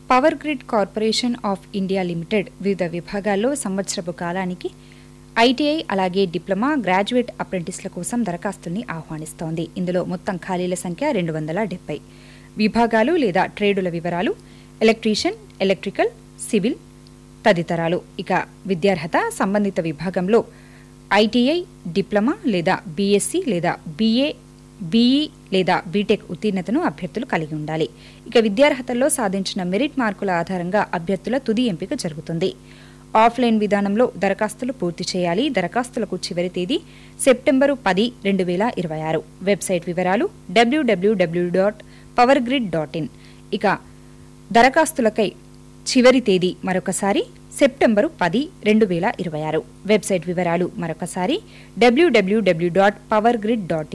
power grid corporation of India limited వివిధ విభాగాల్లో సంవత్సరపు కాలానికి ఐటీఐ అలాగే డిప్లొమా గ్రాడ్యుయేట్ అప్రెంటిస్ల కోసం దరఖాస్తుల్ని ఆహ్వానిస్తోంది ఇందులో మొత్తం ఖాళీల సంఖ్య రెండు వందల డెబ్బై విభాగాలు లేదా ట్రేడుల వివరాలు ఎలక్ట్రీషియన్ ఎలక్ట్రికల్ సివిల్ తదితరాలు ఇక విద్యార్హత సంబంధిత విభాగంలో ఐటీఐ డిప్లొమా లేదా బీఎస్సీ లేదా బీఏ బీఈ లేదా బీటెక్ ఉత్తీర్ణతను అభ్యర్థులు కలిగి ఉండాలి ఇక విద్యార్హతల్లో సాధించిన మెరిట్ మార్కుల ఆధారంగా అభ్యర్థుల తుది ఎంపిక జరుగుతుంది ఆఫ్లైన్ విధానంలో దరఖాస్తులు పూర్తి చేయాలి దరఖాస్తులకు చివరి తేదీ సెప్టెంబరు పది రెండు వేల ఇరవై ఆరు వెబ్సైట్ వివరాలు WWW dot power grid dot in ఇక దరఖాస్తులకై చివరి తేదీ మరొకసారి సెప్టెంబరు పది రెండు వేల ఇరవై ఆరు వెబ్సైట్ వివరాలు మరొకసారి WWW dot power grid dot